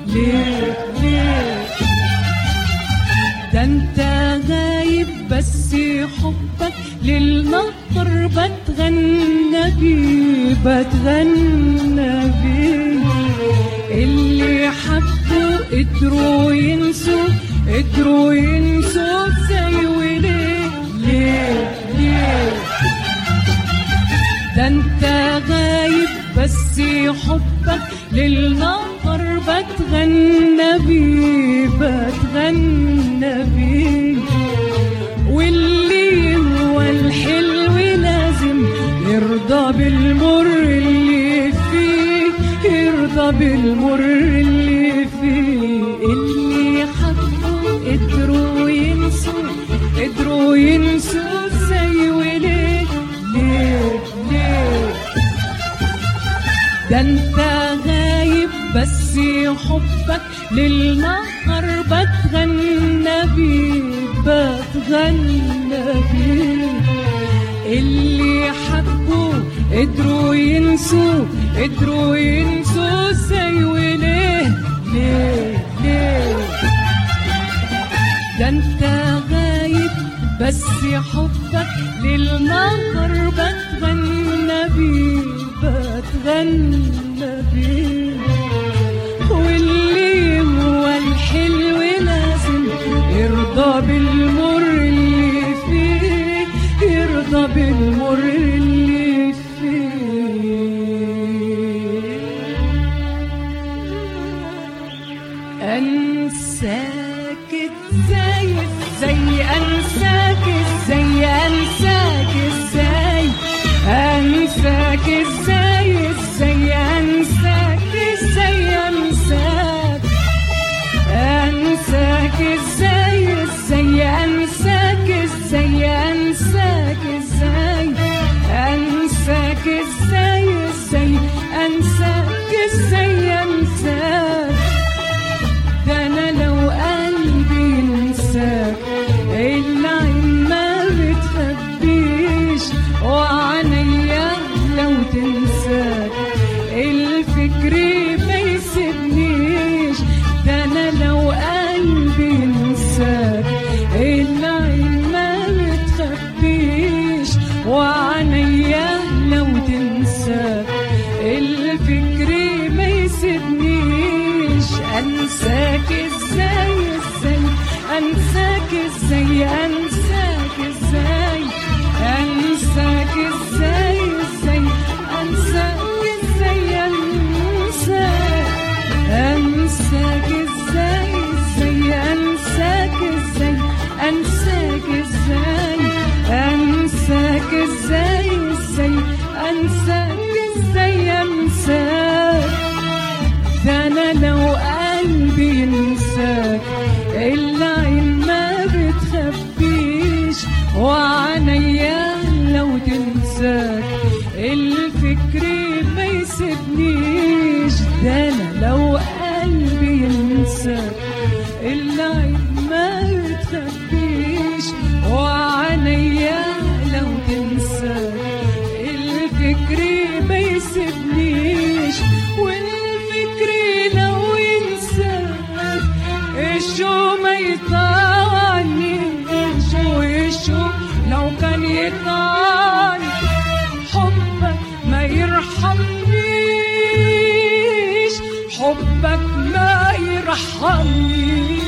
ليه ليه ده انت غايب بس حبك للنهر بتغنى بيه بتغنى بيه اللي حبوا قدروا ينسوا قدروا ينسوا ازاي وليه ليه ليه ده انت غايب بس حبك للنهر بتغنى بيه بتغنى بيه واللي هو الحلو لازم يرضى بالمر اللي فيه يرضى بالمر اللي فيه اللي حبوا قدروا ينسوا قدروا ينسوا ازاي وليه ليه ليه ده انت غايب بس حبك للنهر بتغنى بيه بتغنى بيه اللي حبوا قدروا ينسوا قدروا ينسوا ازاي وليه ليه ليه ده انت غايب بس حبك للنهر بتغنى بيه بتغنى بيه واللي هو الحلو لازم يرضى بالمر اللي فيه يرضى بالمر اللي فيه انساك ازاي ازاي انساك ازاي انساك ازاي انساك ازاي ازاي انساك ازاي انساك انساك ازاي ازاي انساك ازاي انساك ازاي انساك ازاي ازاي انساك ازاي انساك ده انا لو قلبي انساك العين ما بتخبيش وعينيا لو تنساك الفكر ما يسيبنيش ده انا لو قلبي انساك العين ما بتخبيش وعينيا لو تنساك الفكر ما يسيبنيش انساك ازاي ازاي انساك ازاي انساك ازاي انساك ازاي ازاي انساك ازاي انساك انساك ازاي ازاي انساك ازاي انساك ازاي انساك ازاي ازاي انساك ازاي انساك ده انا لو قلبي ينساك العين ما بتخبيش وعينيا لو تنساك الفكر ما يسيبنيش ده انا لو قلبي ينساك العين ما بتخبيش وعينيا لو تنساك الفكر ما يسيبنيش والفكر لو ينساك الشو ما يطعنيش ويشو لو كان يطعني حبك ما يرحمنيش حبك ما يرحمنيش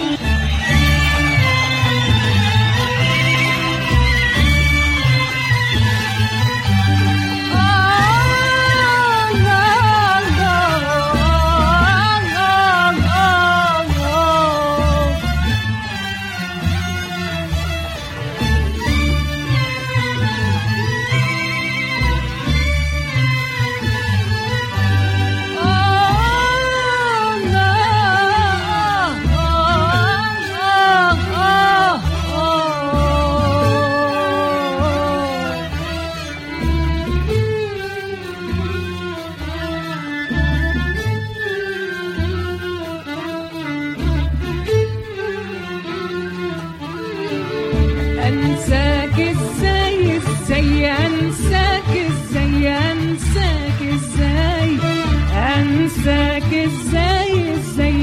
انساك ازاي ازاي انساك ازاي انساك ازاي انساك ازاي ازاي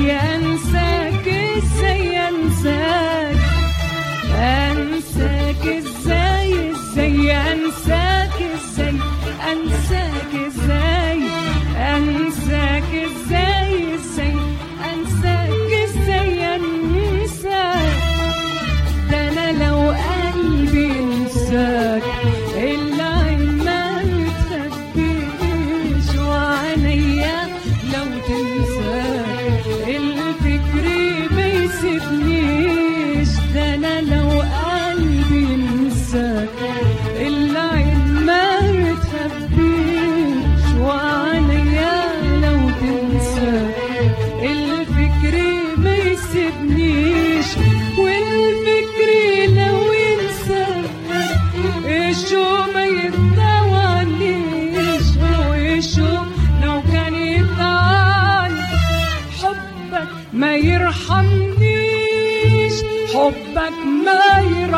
ما يرحمنيش حبك ما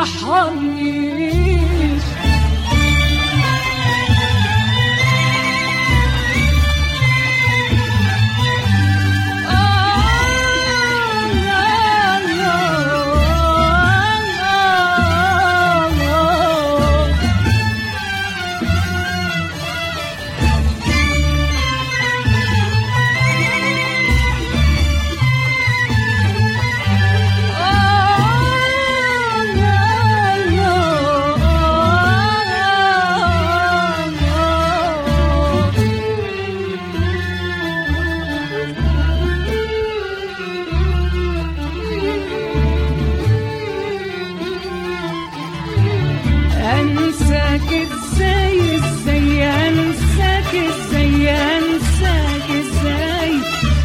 يرحمنيش انساك ازاي ازاي انساك ازاي انساك ازاي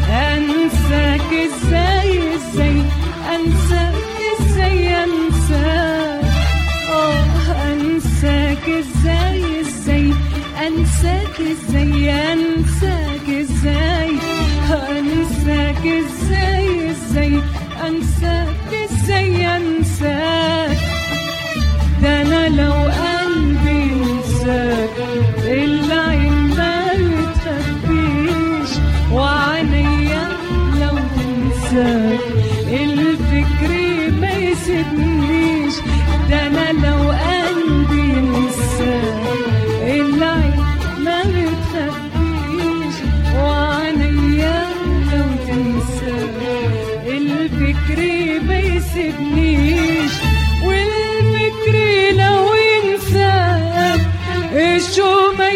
انساك ازاي ازاي انساك ازاي انساك اه انساك ازاي ازاي انساك ازاي انساك ازاي انساك ازاي ازاي انساك ازاي انساك ده انا لو قلبي انساك العين ما بتخبيش وعينيا لو تنساك الفكر ما يسيبنيش ده انا لو قلبي انساك العين ما بتخبيش وعينيا لو تنساك الفكر ما يسيبنيش والفكر لو ينساك الشوق ما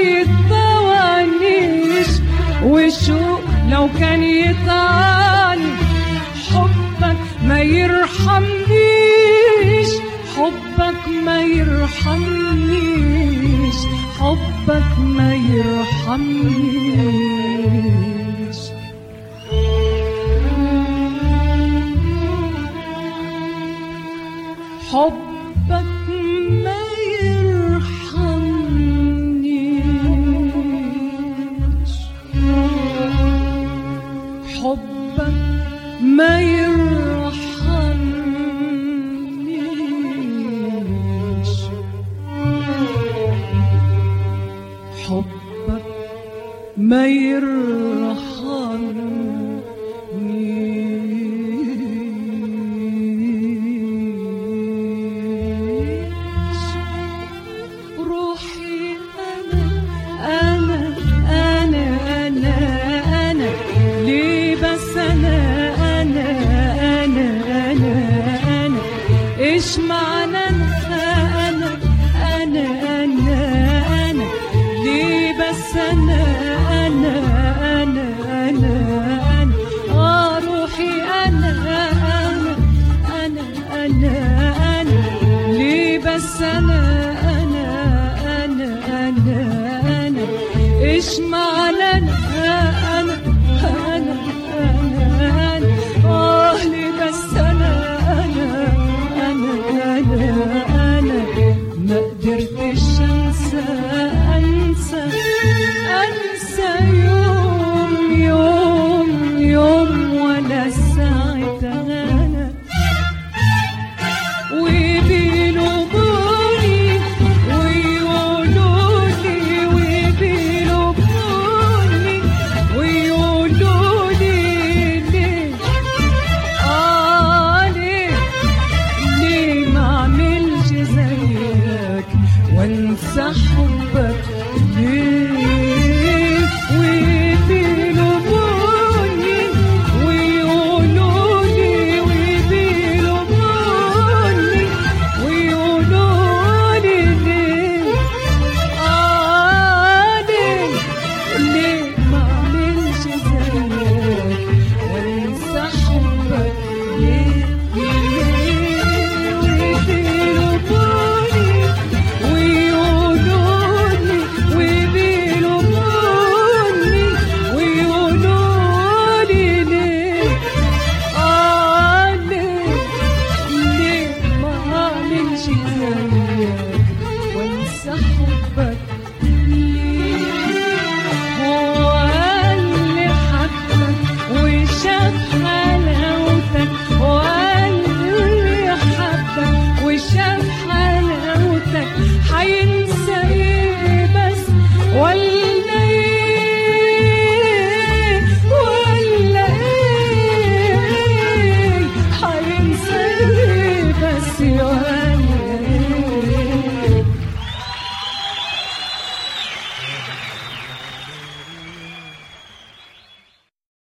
يتطوعنيش والشوق لو كان يطعني حبك ما يرحمنيش حبك ما يرحمنيش حبك ما يرحمنيش حبك ما يرحمنيش حبك ما يرحمنيش حبك ما يرحمنيش